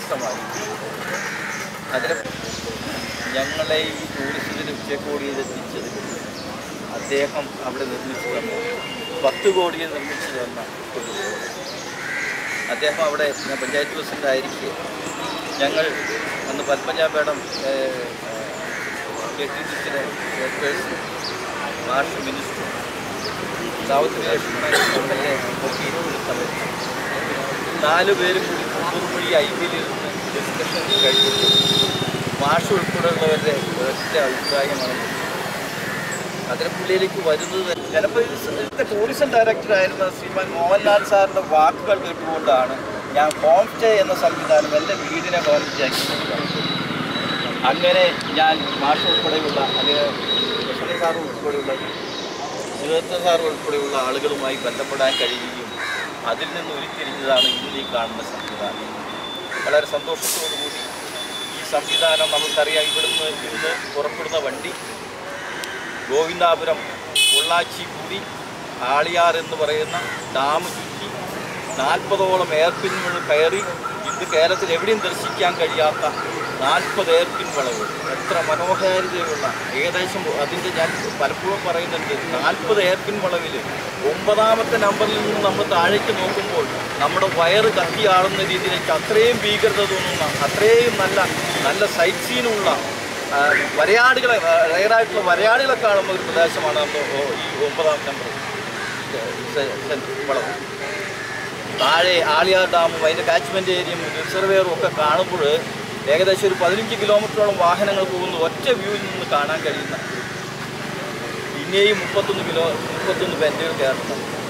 വ്യത്യസ്തമായി അതിന് ഞങ്ങളെ ഈ ടൂറിസത്തിന് ഉച്ചക്കോടിയിൽ എത്തിച്ചത് അദ്ദേഹം അവിടെ നിർമ്മിച്ചു തന്ന പത്ത് കോടിയിൽ നിർമ്മിച്ചു തന്ന ഒരു റോഡ് അദ്ദേഹം അവിടെ ഞാൻ പഞ്ചായത്ത് പ്രസിഡന്റ് ആയിരിക്കെ ഞങ്ങൾ അന്ന് പത്മജ മേഡം കെ ടി സിയുടെ ചെയർപേഴ്സൺ മാർഷ് മിനിസ്റ്റർ സൗത്ത് ലക്ഷ്മണൻ എം എൽ എ ഒക്കെ ഇരിക്കുന്ന സമയത്ത് നാല് പേരും കൂടി കുറുമൊഴി ഐ പിയിലിരുന്ന് ഡിസ്കഷൻ കഴിഞ്ഞിട്ട് മാഷ് ഉൾപ്പെടെയുള്ളവരുടെ ഒറ്റ അഭിപ്രായമാണ് അതിരപ്പള്ളിയിലേക്ക് വരുന്നത് ചിലപ്പോൾ ഇതിൻ്റെ ടൂറിസം ഡയറക്ടറായിരുന്ന ശ്രീമാൻ മോഹൻലാൽ സാറിൻ്റെ വാക്കുകൾ കേട്ടുകൊണ്ടാണ് ഞാൻ ഹോം സ്റ്റേ എന്ന സംവിധാനം എൻ്റെ വീടിനെ ഹോം സ്റ്റേ ആക്കി കൊടുത്തത്. അങ്ങനെ ഞാൻ മാഷ് ഉൾപ്പെടെയുള്ള അല്ലെങ്കിൽ ലക്ഷ്മണി സാർ ഉൾപ്പെടെയുള്ള ശിവദത്ത സാർ ഉൾപ്പെടെയുള്ള ആളുകളുമായി ബന്ധപ്പെടാൻ കഴിയുകയും അതിൽ നിന്ന് ഉരുത്തിരിഞ്ഞതാണ് ഇന്ന് ഈ കാണുന്ന സംവിധാനം വളരെ സന്തോഷത്തോടു കൂടി ഈ സംവിധാനം നമുക്കറിയാം ഇവിടുന്ന് ഇന്ന് പുറപ്പെടുന്ന വണ്ടി ഗോവിന്ദാപുരം പൊള്ളാച്ചി കൂടി ആളിയാർ എന്ന് പറയുന്ന ഡാം ചുറ്റി നാൽപ്പതോളം എയർപിന്നുകൾ കയറി ഇന്ന് കേരളത്തിൽ എവിടെയും ദർശിക്കാൻ കഴിയാത്ത നാൽപ്പത് എയർപിൻ വളവ് എത്ര മനോഹാരിതയുള്ള ഏകദേശം അതിൻ്റെ ഞാൻ പലപ്പോഴും പറയുന്നുണ്ട് നാൽപ്പത് എയർപിൻ വളവിൽ ഒമ്പതാമത്തെ നമ്പറിൽ നിന്ന് നമ്മൾ താഴേക്ക് നോക്കുമ്പോൾ നമ്മുടെ വയറ് കത്തിയാടുന്ന രീതിയിലേക്ക് അത്രയും ഭീകരത തോന്നുന്ന അത്രയും നല്ല നല്ല സൈറ്റ് സീനുള്ള ആ, വരയാടുകളെ റയറായിട്ടുള്ള വരയാടുകളെ കാണുന്ന ഒരു പ്രദേശമാണ് നമ്മൾ ഓ- ഈ ഒമ്പതാം നമ്പർ വളവ് താഴെ ആളിയാർ ഡാമും അതിൻ്റെ കാച്ച്മെൻറ്റ് ഏരിയയും റിസർവേറും ഒക്കെ കാണുമ്പോൾ ഏകദേശം ഒരു പതിനഞ്ച് കിലോമീറ്ററോളം വാഹനങ്ങൾ പോകുന്ന ഒറ്റ വ്യൂവിൽ നിന്ന് കാണാൻ കഴിയുന്ന പിന്നെയും മുപ്പത്തൊന്ന് കിലോ മുപ്പത്തൊന്ന് ബെൻഡുകൾ കയറുന്ന